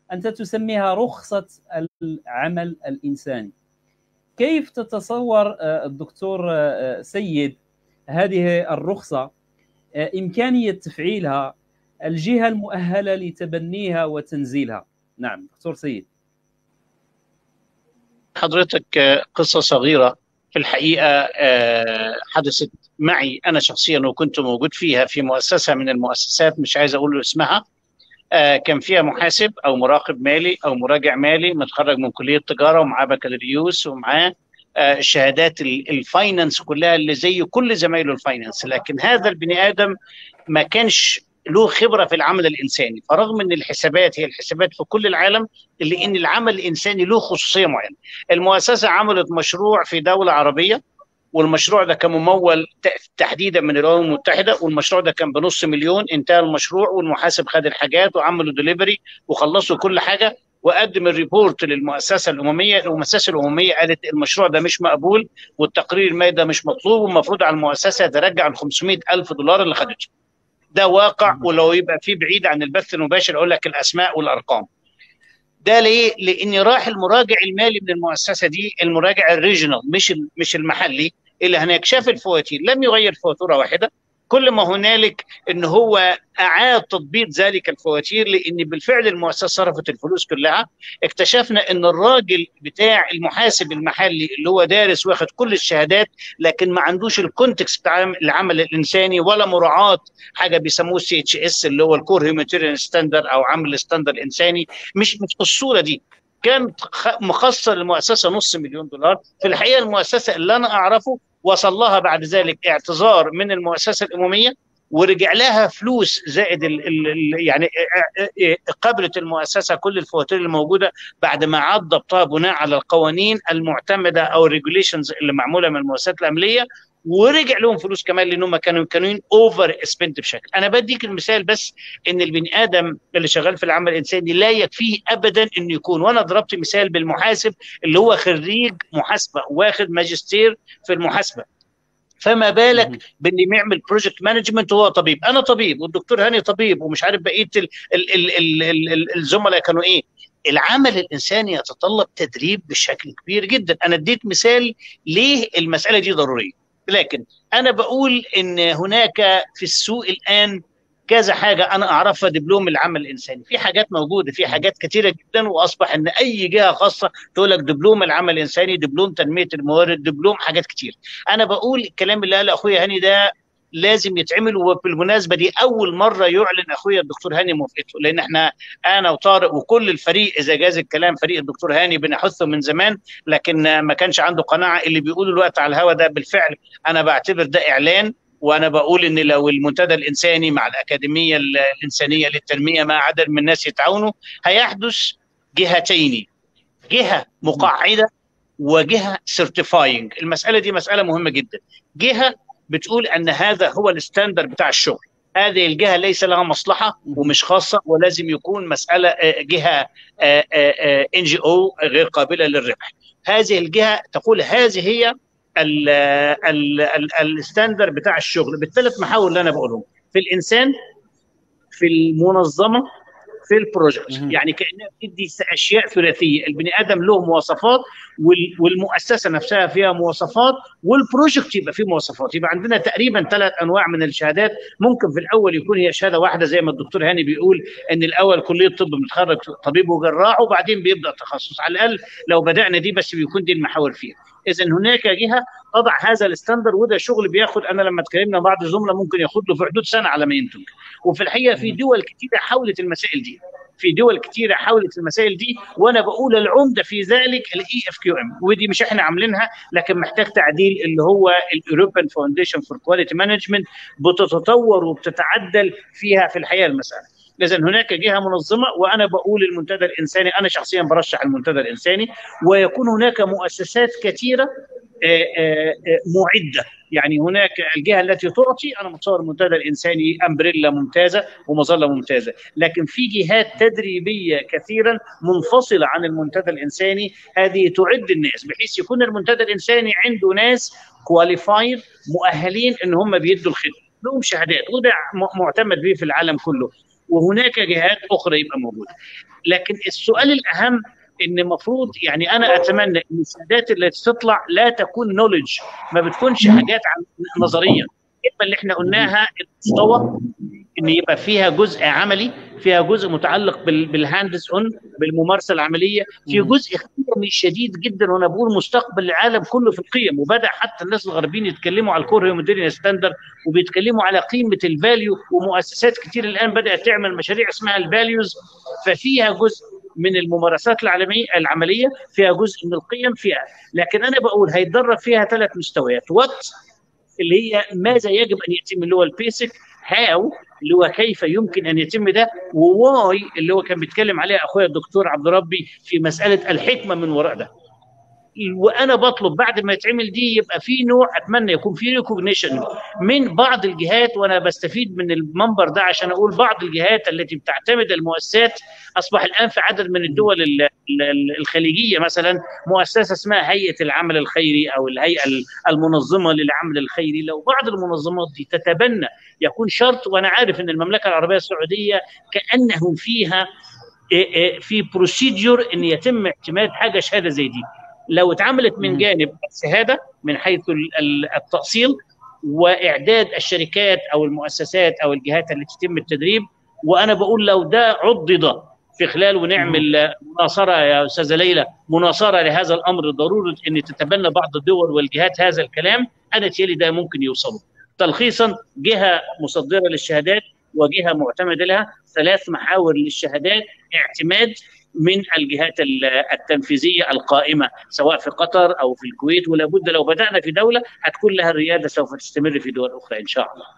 انت تسميها رخصه العمل الانساني كيف تتصور الدكتور سيد هذه الرخصه امكانيه تفعيلها الجهه المؤهله لتبنيها وتنزيلها نعم دكتور سيد حضرتك قصه صغيره في الحقيقه حدثت معي انا شخصيا وكنت موجود فيها في مؤسسه من المؤسسات مش عايز اقول اسمها كان فيها محاسب او مراقب مالي او مراجع مالي متخرج من كليه تجاره ومعاه بكالوريوس ومعاه شهادات الفاينانس كلها اللي زي كل زمايله الفاينانس لكن هذا البني ادم ما كانش له خبره في العمل الانساني فرغم ان الحسابات هي الحسابات في كل العالم الا ان العمل الانساني له خصوصيه معينه المؤسسه عملت مشروع في دوله عربيه والمشروع ده كان ممول تحديدا من الامم المتحده والمشروع ده كان بنص مليون انتهى المشروع والمحاسب خد الحاجات وعملوا دليفري وخلصوا كل حاجه وقدم الريبورت للمؤسسه الامميه المؤسسه الامميه قالت المشروع ده مش مقبول والتقرير المالي ده مش مطلوب والمفروض على المؤسسه ترجع ال 500 الف دولار اللي خدته ده واقع ولو يبقى فيه بعيد عن البث المباشر اقول لك الاسماء والارقام ده ليه؟ لان راح المراجع المالي من المؤسسه دي المراجع الريجنال مش مش المحلي اللي هناك شاف الفواتير لم يغير فاتوره واحده كل ما هنالك ان هو اعاد تضبيط ذلك الفواتير لان بالفعل المؤسسه صرفت الفلوس كلها اكتشفنا ان الراجل بتاع المحاسب المحلي اللي هو دارس واخد كل الشهادات لكن ما عندوش الكونتكست بتاع العمل الانساني ولا مراعاه حاجه بيسموه سي اتش اس اللي هو الكور هيوماتيريال ستاندر او عمل ستاندر انساني مش مش بالصوره دي كان مخصص للمؤسسه نص مليون دولار في الحقيقه المؤسسه اللي انا اعرفه وصل لها بعد ذلك اعتذار من المؤسسه الامميه ورجع لها فلوس زائد ال ال يعني قبلت المؤسسه كل الفواتير الموجوده بعد ما عاد ضبطها بناء على القوانين المعتمده او الريجوليشنز اللي معموله من المؤسسات الامنيه ورجع لهم فلوس كمان لانهم كانوا كانوا اوفر سبنت بشكل انا بديك المثال بس ان البني ادم اللي شغال في العمل الانساني لا يكفيه ابدا انه يكون وانا ضربت مثال بالمحاسب اللي هو خريج محاسبه واخد ماجستير في المحاسبه فما بالك باللي بيعمل بروجكت مانجمنت وهو طبيب انا طبيب والدكتور هاني طبيب ومش عارف بقيه الزملاء كانوا ايه العمل الانساني يتطلب تدريب بشكل كبير جدا انا اديت مثال ليه المساله دي ضروريه لكن انا بقول ان هناك في السوق الان كذا حاجه انا اعرفها دبلوم العمل الانساني في حاجات موجوده في حاجات كثيره جدا واصبح ان اي جهه خاصه تقول لك دبلوم العمل الانساني دبلوم تنميه الموارد دبلوم حاجات كتير انا بقول الكلام اللي قاله اخويا هاني ده لازم يتعمل وبالمناسبه دي اول مره يعلن اخويا الدكتور هاني موافقته لان احنا انا وطارق وكل الفريق اذا جاز الكلام فريق الدكتور هاني بنحثه من زمان لكن ما كانش عنده قناعه اللي بيقوله الوقت على الهوا ده بالفعل انا بعتبر ده اعلان وانا بقول ان لو المنتدى الانساني مع الاكاديميه الانسانيه للتنميه مع عدد من الناس يتعاونوا هيحدث جهتين جهه مقعده وجهه سيرتيفاينج المساله دي مساله مهمه جدا جهه بتقول ان هذا هو الستاندر بتاع الشغل هذه الجهه ليس لها مصلحه ومش خاصه ولازم يكون مساله جهه ان جي او غير قابله للربح هذه الجهه تقول هذه هي الستاندر بتاع الشغل بالثلاث محاور اللي انا بقولهم في الانسان في المنظمه في البروجكت يعني كانها بتدي اشياء ثلاثيه البني ادم له مواصفات والمؤسسه نفسها فيها مواصفات والبروجكت يبقى فيه مواصفات يبقى عندنا تقريبا ثلاث انواع من الشهادات ممكن في الاول يكون هي شهاده واحده زي ما الدكتور هاني بيقول ان الاول كليه طب متخرج طبيب وجراح وبعدين بيبدا تخصص على الاقل لو بدانا دي بس بيكون دي المحاور فيها اذا هناك جهه تضع هذا الستاندر وده شغل بياخد انا لما اتكلمنا بعض الزملاء ممكن ياخد له في حدود سنه على ما ينتج وفي الحقيقه في دول كثيره حاولت المسائل دي في دول كثيره حاولت المسائل دي وانا بقول العمده في ذلك الاي اف كيو ام ودي مش احنا عاملينها لكن محتاج تعديل اللي هو الاوروبان فاونديشن فور كواليتي مانجمنت بتتطور وبتتعدل فيها في الحقيقه المساله اذا هناك جهه منظمه وانا بقول المنتدى الانساني انا شخصيا برشح المنتدى الانساني ويكون هناك مؤسسات كثيره معده يعني هناك الجهه التي تعطي انا متصور المنتدى الانساني امبريلا ممتازه ومظله ممتازه لكن في جهات تدريبيه كثيرا منفصله عن المنتدى الانساني هذه تعد الناس بحيث يكون المنتدى الانساني عنده ناس كواليفايد مؤهلين ان هم بيدوا الخدمه لهم شهادات وده معتمد به في العالم كله وهناك جهات اخرى يبقى موجوده لكن السؤال الاهم ان المفروض يعني انا اتمنى ان الشهادات اللي تطلع لا تكون نولج ما بتكونش حاجات نظريه الكلمه اللي احنا قلناها المستوى ان يبقى فيها جزء عملي فيها جزء متعلق بالهاندز اون بالممارسه العمليه في جزء قيمي شديد جدا وانا بقول مستقبل العالم كله في القيم وبدا حتى الناس الغربيين يتكلموا على الكور هيوموديريان ستاندر وبيتكلموا على قيمه الفاليو ومؤسسات كتير الان بدات تعمل مشاريع اسمها الفاليوز ففيها جزء من الممارسات العالميه العمليه فيها جزء من القيم فيها لكن انا بقول هيتدرب فيها ثلاث مستويات وات اللي هي ماذا يجب ان يتم اللي هو البيسك هاو اللي هو كيف يمكن ان يتم ده وواي اللي هو كان بيتكلم عليها اخويا الدكتور عبد ربي في مساله الحكمه من وراء ده وانا بطلب بعد ما يتعمل دي يبقى في نوع اتمنى يكون في ريكوجنيشن من بعض الجهات وانا بستفيد من المنبر ده عشان اقول بعض الجهات التي بتعتمد المؤسسات اصبح الان في عدد من الدول الخليجيه مثلا مؤسسه اسمها هيئه العمل الخيري او الهيئه المنظمه للعمل الخيري لو بعض المنظمات دي تتبنى يكون شرط وانا عارف ان المملكه العربيه السعوديه كانهم فيها في بروسيدجر ان يتم اعتماد حاجه شهاده زي دي لو اتعملت من جانب الشهاده من حيث التاصيل واعداد الشركات او المؤسسات او الجهات التي تتم التدريب وانا بقول لو ده عضد في خلال ونعمل مناصره يا استاذه ليلى مناصره لهذا الامر ضروره ان تتبنى بعض الدول والجهات هذا الكلام انا تيالي ده ممكن يوصلوا تلخيصا جهه مصدره للشهادات وجهه معتمده لها ثلاث محاور للشهادات اعتماد من الجهات التنفيذيه القائمه سواء في قطر او في الكويت ولا بد لو بدانا في دوله هتكون لها الرياده سوف تستمر في دول اخرى ان شاء الله.